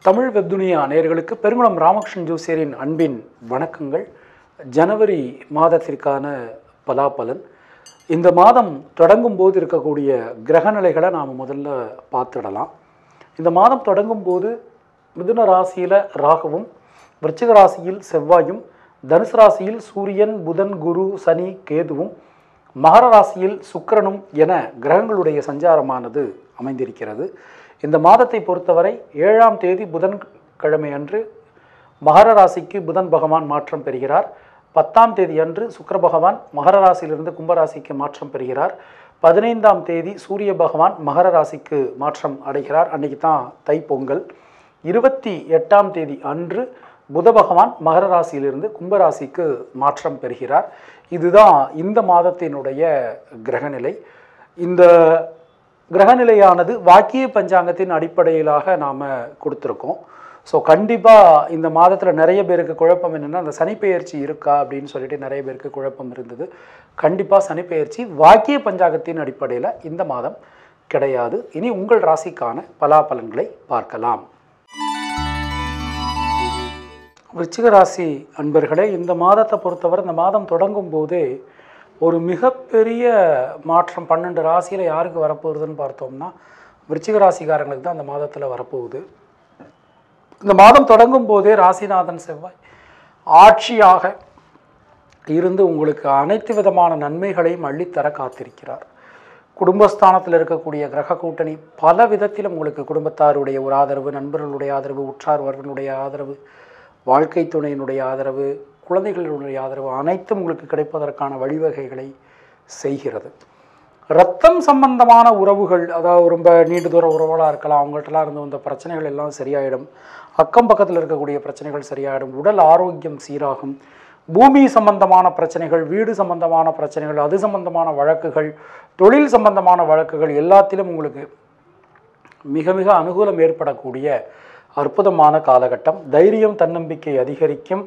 தமிழ் வெப்துனியா நேயர்களுக்கு பெருங்குளம் ராமகிருஷ்ணன் ஜோசியரின் அன்பின் வணக்கங்கள் ஜனவரி மாதத்திற்கான பலாபலன் இந்த மாதம் தொடங்கும் போது இருக்கக்கூடிய கிரகநிலைகளை நாம் முதல்ல பார்த்துடலாம் இந்த மாதம் தொடங்கும் போது மிதுன ராசியில் ராகுவும் விருச்சிக ராசியில் செவ்வாயும் தனுசு ராசியில் சூரியன் புதன் குரு சனி கேதுவும் மகர ராசியில் சுக்கிரனும் என கிரகங்களுடைய சஞ்சாரமானது அமைந்திருக்கிறது இந்த மாதத்தை பொறுத்தவரை ஏழாம் தேதி புதன் கிழமை அன்று மகர ராசிக்கு புதன் பகவான் மாற்றம் பெறுகிறார் பத்தாம் தேதி அன்று சுக்கிர பகவான் மகர ராசியிலிருந்து கும்பராசிக்கு மாற்றம் பெறுகிறார் பதினைந்தாம் தேதி சூரிய பகவான் மகர ராசிக்கு மாற்றம் அடைகிறார் அன்னைக்கு தான் தைப்பொங்கல் இருபத்தி எட்டாம் தேதி அன்று புத பகவான் மகர ராசியிலிருந்து கும்பராசிக்கு மாற்றம் பெறுகிறார் இதுதான் இந்த மாதத்தினுடைய கிரகநிலை இந்த கிரகநிலையானது வாக்கிய பஞ்சாங்கத்தின் அடிப்படையிலாக நாம் கொடுத்துருக்கோம் ஸோ கண்டிப்பாக இந்த மாதத்தில் நிறைய பேருக்கு குழப்பம் என்னென்னா அந்த சனிப்பெயர்ச்சி இருக்கா அப்படின்னு சொல்லிட்டு நிறைய பேருக்கு குழப்பம் இருந்தது கண்டிப்பாக சனிப்பெயர்ச்சி வாக்கிய பஞ்சாங்கத்தின் அடிப்படையில் இந்த மாதம் கிடையாது இனி உங்கள் ராசிக்கான பலாபலன்களை பார்க்கலாம் விருச்சிக ராசி அன்பர்களே இந்த மாதத்தை பொறுத்தவரை இந்த மாதம் தொடங்கும் போதே ஒரு மிகப்பெரிய மாற்றம் பன்னெண்டு ராசியில் யாருக்கு வரப்போகுதுன்னு பார்த்தோம்னா விருச்சிக ராசிக்காரங்களுக்கு தான் அந்த மாதத்தில் வரப்போகுது இந்த மாதம் தொடங்கும் போதே ராசிநாதன் செவ்வாய் ஆட்சியாக இருந்து உங்களுக்கு அனைத்து விதமான நன்மைகளையும் அள்ளித்தர காத்திருக்கிறார் குடும்பஸ்தானத்தில் இருக்கக்கூடிய கிரக கூட்டணி பல விதத்திலும் உங்களுக்கு குடும்பத்தாருடைய ஒரு ஆதரவு நண்பர்களுடைய ஆதரவு உற்றார் உறவினுடைய ஆதரவு வாழ்க்கை துணையினுடைய ஆதரவு குழந்தைகளுடைய ஆதரவு அனைத்தும் உங்களுக்கு கிடைப்பதற்கான வழிவகைகளை செய்கிறது ரத்தம் சம்பந்தமான உறவுகள் அதாவது ரொம்ப நீண்ட தூர உறவுகளாக இருக்கலாம் அவங்கள்ட்டலாம் இருந்து வந்த பிரச்சனைகள் எல்லாம் சரியாயிடும் அக்கம் பக்கத்தில் இருக்கக்கூடிய பிரச்சனைகள் சரியாயிடும் உடல் ஆரோக்கியம் சீராகும் பூமி சம்பந்தமான பிரச்சனைகள் வீடு சம்பந்தமான பிரச்சனைகள் அது சம்பந்தமான வழக்குகள் தொழில் சம்பந்தமான வழக்குகள் எல்லாத்திலும் உங்களுக்கு மிக மிக அனுகூலம் ஏற்படக்கூடிய அற்புதமான காலகட்டம் தைரியம் தன்னம்பிக்கை அதிகரிக்கும்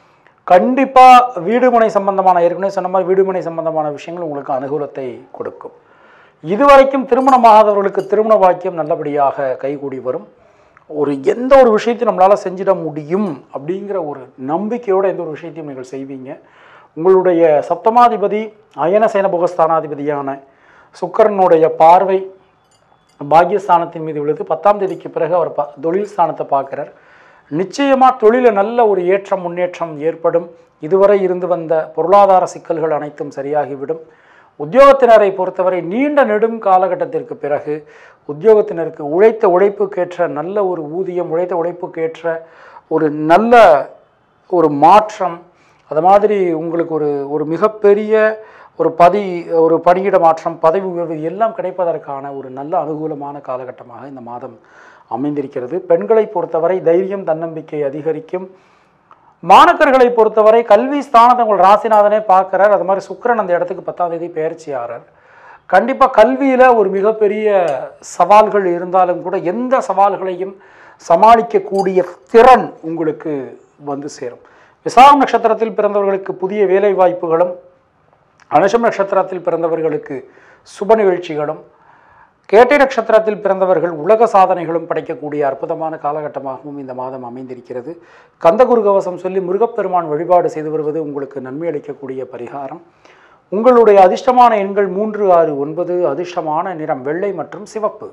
கண்டிப்பாக வீடுமனை சம்பந்தமான ஏற்கனவே சொன்ன மாதிரி வீடுமனை சம்பந்தமான விஷயங்கள் உங்களுக்கு அனுகூலத்தை கொடுக்கும் இதுவரைக்கும் திருமணமாகாதவர்களுக்கு திருமண பாக்கியம் நல்லபடியாக கைகூடி வரும் ஒரு எந்த ஒரு விஷயத்தையும் நம்மளால் செஞ்சிட முடியும் அப்படிங்கிற ஒரு நம்பிக்கையோடு எந்த ஒரு விஷயத்தையும் நீங்கள் செய்வீங்க உங்களுடைய சப்தமாதிபதி அயனசேன புகஸ்தானாதிபதியான சுக்கரனுடைய பார்வை பாக்கியஸ்தானத்தின் மீது விழுது பத்தாம் தேதிக்கு பிறகு அவர் ப தொழில் ஸ்தானத்தை பார்க்குறார் நிச்சயமாக தொழிலில் நல்ல ஒரு ஏற்றம் முன்னேற்றம் ஏற்படும் இதுவரை இருந்து வந்த பொருளாதார சிக்கல்கள் அனைத்தும் சரியாகிவிடும் உத்தியோகத்தினரை பொறுத்தவரை நீண்ட நெடும் காலகட்டத்திற்கு பிறகு உத்தியோகத்தினருக்கு உழைத்த உழைப்புக்கேற்ற நல்ல ஒரு ஊதியம் உழைத்த உழைப்புக்கேற்ற ஒரு நல்ல ஒரு மாற்றம் அது மாதிரி உங்களுக்கு ஒரு ஒரு மிகப்பெரிய ஒரு பதி ஒரு பணியிட மாற்றம் பதவி உயர்வு எல்லாம் கிடைப்பதற்கான ஒரு நல்ல அனுகூலமான காலகட்டமாக இந்த மாதம் அமைந்திருக்கிறது பெண்களை பொறுத்தவரை தைரியம் தன்னம்பிக்கை அதிகரிக்கும் மாணக்கர்களை பொறுத்தவரை கல்வி ஸ்தானத்தை உங்கள் ராசிநாதனே பார்க்குறார் அது மாதிரி சுக்கிரன் அந்த இடத்துக்கு பத்தாம் தேதி பயிற்சி ஆறார் கண்டிப்பாக கல்வியில் ஒரு மிகப்பெரிய சவால்கள் இருந்தாலும் கூட எந்த சவால்களையும் சமாளிக்கக்கூடிய திறன் உங்களுக்கு வந்து சேரும் விசாகம் நட்சத்திரத்தில் பிறந்தவர்களுக்கு புதிய வேலை வாய்ப்புகளும் அனுஷம் நட்சத்திரத்தில் பிறந்தவர்களுக்கு சுப நிகழ்ச்சிகளும் கேட்டை நட்சத்திரத்தில் பிறந்தவர்கள் உலக சாதனைகளும் படைக்கக்கூடிய அற்புதமான காலகட்டமாகவும் இந்த மாதம் அமைந்திருக்கிறது கந்தகுரு கவசம் சொல்லி முருகப்பெருமான் வழிபாடு செய்து வருவது உங்களுக்கு நன்மை அளிக்கக்கூடிய பரிகாரம் உங்களுடைய அதிர்ஷ்டமான எண்கள் மூன்று ஆறு ஒன்பது அதிர்ஷ்டமான நிறம் வெள்ளை மற்றும் சிவப்பு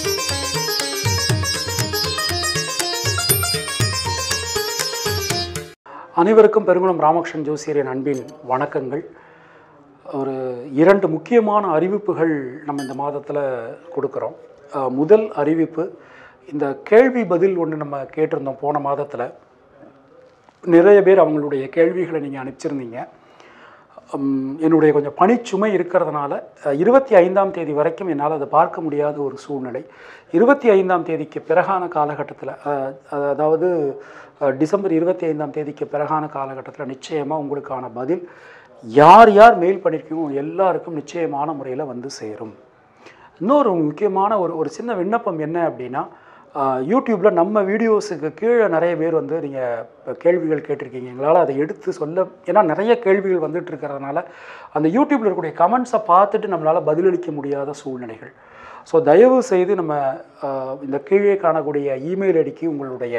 அனைவருக்கும் பெருங்குளம் ராமகிருஷ்ணன் ஜோசியரின் அன்பின் வணக்கங்கள் ஒரு இரண்டு முக்கியமான அறிவிப்புகள் நம்ம இந்த மாதத்தில் கொடுக்குறோம் அஹ், முதல் அறிவிப்பு இந்த கேள்வி பதில் ஒன்று நம்ம கேட்டிருந்தோம் போன மாதத்தில் நிறைய பேர் அவங்களுடைய கேள்விகளை நீங்கள் அனுப்பிச்சிருந்தீங்க உம், என்னுடைய கொஞ்சம் பணிச்சுமை இருக்கிறதுனால அஹ், இருபத்தி ஐந்தாம் தேதி வரைக்கும் என்னால் அதை பார்க்க முடியாத ஒரு சூழ்நிலை இருபத்தி ஐந்தாம் தேதிக்கு பிறகான காலகட்டத்தில் அதாவது அஹ், டிசம்பர் இருபத்தி ஐந்தாம் தேதிக்கு பிறகான காலகட்டத்தில் நிச்சயமாக உங்களுக்கான பதில் யார் யார் மெயில் பண்ணியிருக்கீங்களோ எல்லாருக்கும் நிச்சயமான முறையில் வந்து சேரும் இன்னொரு முக்கியமான ஒரு ஒரு சின்ன விண்ணப்பம் என்ன அப்படின்னா யூடியூப்பில் நம்ம வீடியோஸுக்கு கீழே நிறைய பேர் வந்து நீங்கள் கேள்விகள் கேட்டிருக்கீங்க எங்களால் அதை எடுத்து சொல்ல ஏன்னா நிறைய கேள்விகள் வந்துட்டு இருக்கிறதுனால அந்த யூடியூப்பில் இருக்கக்கூடிய கமெண்ட்ஸை பார்த்துட்டு நம்மளால் பதிலளிக்க முடியாத சூழ்நிலைகள் ஸோ தயவு செய்து நம்ம அஹ், இந்த கீழே காணக்கூடிய இமெயில் ஐடிக்கு உங்களுடைய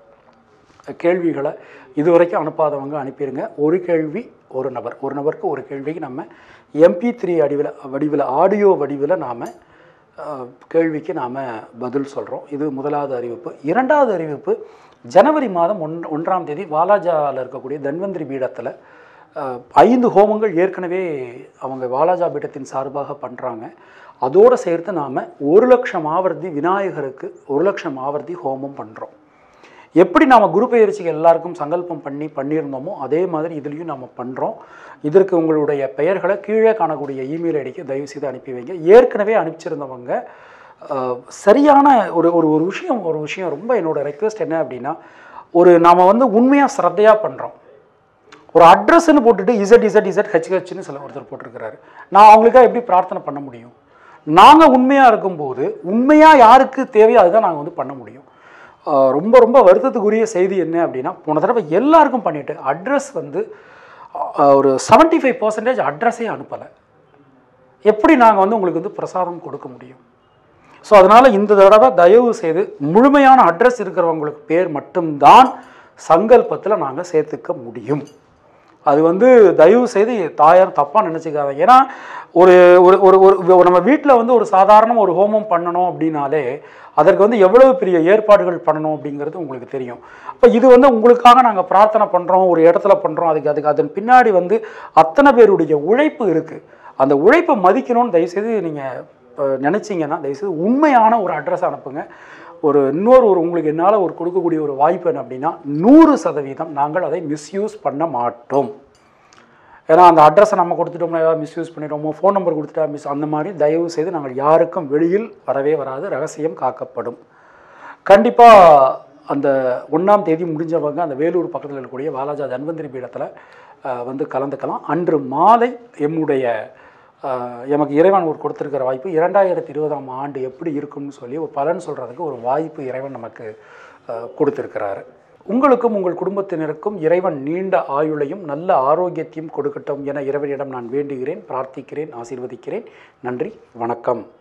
கேள்விகளை இதுவரைக்கும் அனுப்பாதவங்க அனுப்பிடுங்க ஒரு கேள்வி ஒரு நபர் ஒரு நபருக்கு ஒரு கேள்விக்கு நம்ம எம்பி த்ரீ வடிவில் வடிவில் ஆடியோ வடிவில் நாம் கேள்விக்கு நாம் பதில் சொல்கிறோம் இது முதலாவது அறிவிப்பு இரண்டாவது அறிவிப்பு ஜனவரி மாதம் ஒன் ஒன்றாம் தேதி வாலாஜாவில் இருக்கக்கூடிய தன்வந்திரி பீடத்தில் அஹ், ஐந்து ஹோமங்கள் ஏற்கனவே அவங்க வாலாஜா பீடத்தின் சார்பாக பண்ணுறாங்க அதோடு சேர்த்து நாம் ஒரு லட்சம் ஆவர்த்தி விநாயகருக்கு ஒரு லட்சம் ஆவர்த்தி ஹோமம் பண்ணுறோம் எப்படி நாம் குரு பயிற்சிக்கு எல்லாருக்கும் சங்கல்பம் பண்ணி பண்ணியிருந்தோமோ அதே மாதிரி இதுலேயும் நாம் பண்ணுறோம் இதற்கு உங்களுடைய பெயர்களை கீழே காணக்கூடிய இமெயில் ஐடிக்கு தயவு செய்து அனுப்பி வைங்க ஏற்கனவே அனுப்பிச்சிருந்தவங்க அஹ், சரியான ஒரு ஒரு ஒரு விஷயம் ஒரு விஷயம் ரொம்ப என்னோட ரெக்வெஸ்ட் என்ன அப்படின்னா ஒரு நாம் வந்து உண்மையாக ஸ்ரத்தையாக பண்ணுறோம் ஒரு அட்ரஸ்ன்னு போட்டுட்டு இசட் இசட் இசட் ஹெச் ஹெச்னு சில ஒருத்தர் போட்டிருக்கிறாரு நான் அவங்களுக்காக எப்படி பிரார்த்தனை பண்ண முடியும் நாங்கள் உண்மையாக இருக்கும்போது உண்மையாக யாருக்கு தேவையோ அதுதான் நாங்கள் வந்து பண்ண முடியும் ஆஹ் ரொம்ப ரொம்ப வருத்தத்துக்குரிய செய்தி என்ன அப்படின்னா போன தடவை எல்லாருக்கும் பண்ணிட்டு அட்ரஸ் வந்து ஆஹ் ஒரு 75% ஃபைவ் பர்சன்டேஜ் அட்ரஸே அனுப்பலை எப்படி நாங்கள் வந்து உங்களுக்கு வந்து பிரசாதம் கொடுக்க முடியும் ஸோ அதனால் இந்த தடவை தயவு செய்து முழுமையான அட்ரஸ் இருக்கிறவங்களுக்கு பேர் மட்டும்தான் சங்கல்பத்தில் நாங்கள் சேர்த்துக்க முடியும் அது வந்து தயவு செய்து தாயார் தப்பாக நினச்சிக்காத ஏன்னா ஒரு ஒரு ஒரு ஒரு நம்ம வீட்டில் வந்து ஒரு சாதாரண ஒரு ஹோமம் பண்ணணும் அப்படின்னாலே அதற்கு வந்து எவ்வளவு பெரிய ஏற்பாடுகள் பண்ணணும் அப்படிங்கிறது உங்களுக்கு தெரியும் அப்போ இது வந்து உங்களுக்காக நாங்கள் பிரார்த்தனை பண்ணுறோம் ஒரு இடத்துல பண்ணுறோம் அதுக்கு அதுக்கு அதன் பின்னாடி வந்து அத்தனை பேருடைய உழைப்பு இருக்குது அந்த உழைப்பை மதிக்கணும்னு தயவுசெய்து நீங்கள் நினச்சிங்கன்னா தயவுசெய்து உண்மையான ஒரு அட்ரஸ் அனுப்புங்க ஒரு இன்னொரு ஒரு உங்களுக்கு என்னால் ஒரு கொடுக்கக்கூடிய ஒரு வாய்ப்பு என்ன அப்படின்னா நூறு சதவீதம் நாங்கள் அதை மிஸ்யூஸ் பண்ண மாட்டோம் ஏன்னா அந்த அட்ரஸை நம்ம கொடுத்துட்டோம்னா ஏதாவது மிஸ்யூஸ் பண்ணிடுவோமோ ஃபோன் நம்பர் கொடுத்துட்டா மிஸ் அந்த மாதிரி தயவு செய்து நாங்கள் யாருக்கும் வெளியில் வரவே வராது ரகசியம் காக்கப்படும் கண்டிப்பாக அந்த ஒன்றாம் தேதி முடிஞ்சவங்க அந்த வேலூர் பக்கத்தில் இருக்கக்கூடிய வாலாஜா தன்வந்திரி பீடத்தில் அஹ், வந்து கலந்துக்கலாம் அன்று மாலை எம்முடைய அஹ், எமக்கு இறைவன் ஒரு கொடுத்துருக்கிற வாய்ப்பு இரண்டாயிரத்தி இருபதாம் ஆண்டு எப்படி இருக்கும்னு சொல்லி ஒரு பலன் சொல்கிறதுக்கு ஒரு வாய்ப்பு இறைவன் நமக்கு அஹ், கொடுத்திருக்கிறாரு உங்களுக்கும் உங்கள் குடும்பத்தினருக்கும் இறைவன் நீண்ட ஆயுளையும் நல்ல ஆரோக்கியத்தையும் கொடுக்கட்டும் என இறைவனிடம் நான் வேண்டுகிறேன் பிரார்த்திக்கிறேன் ஆசீர்வதிக்கிறேன் நன்றி வணக்கம்